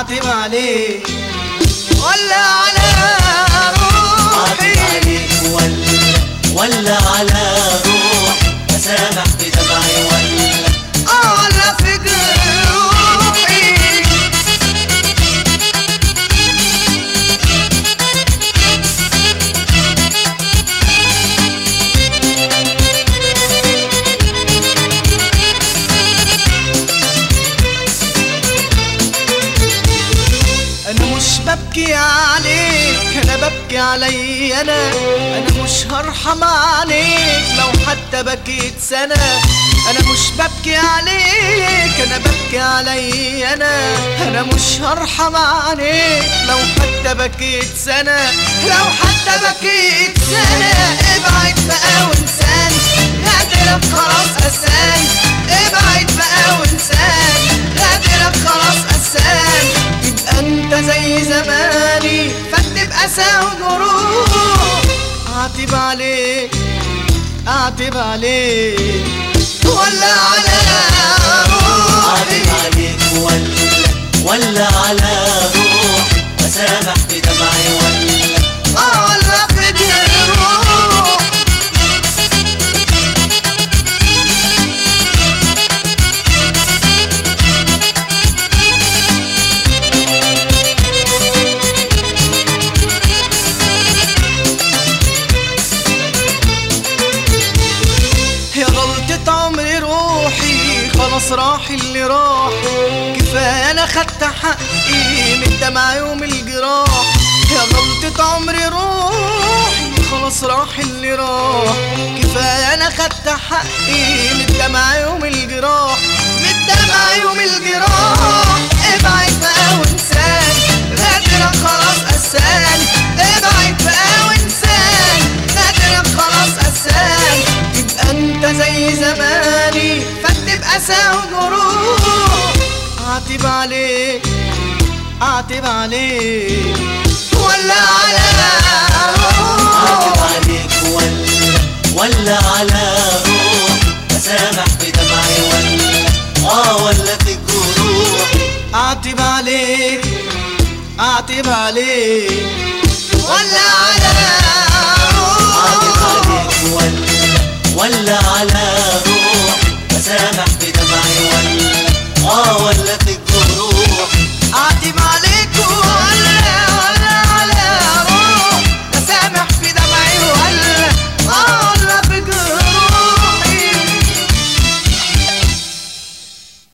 اعتب عليك ولا على عاطف روحي عليك ولا ولا على روحي أسامح بدمعي ولا اه ولا في جروحي انا مش ببكي عليك انا ببكي علي انا انا مش هرحم عليك لو حتى بكيت سنة انا مش ببكي عليك انا ببكي علي انا انا مش هرحم عليك لو حتى بكيت سنة لو حتى بكيت سنة ابعد بقى وانساني غادرك خلاص اساني ابعد بقى وانساني غادرك خلاص اساني تبقى انت زي زماني فتبقى ساوي جروح اعتب عليك اعتب عليك ولا على روحي عاطف عليك ولا ولا على روحي أسامح بدمعي ولا اه ولا في جروح يا غلطة عمري روحي خلاص راح اللي راح كفاية أنا خدت حقي من دمع يوم الجراح يا غلطة عمري روحي خلاص راح اللي راح كفاية أنا خدت حقي من دمع يوم الجراح من دمع يوم الجراح ابعد بقى وانساني غادرك خلاص أساني ابعد بقى وانساني غادرك خلاص أساني تبقى انت زي زماني فتبقى ساوي جروح اعتب عليك اعتب عليك ولا على عاطف روحي عليك ولا ولا على روحي أسامح بدمعي ولا آه ولا في الجروح اعتب عليك اعتب عليك ولا على عاطف روحي عليك ولا ولا على روحي أسامح بدمعي ولا آه ولا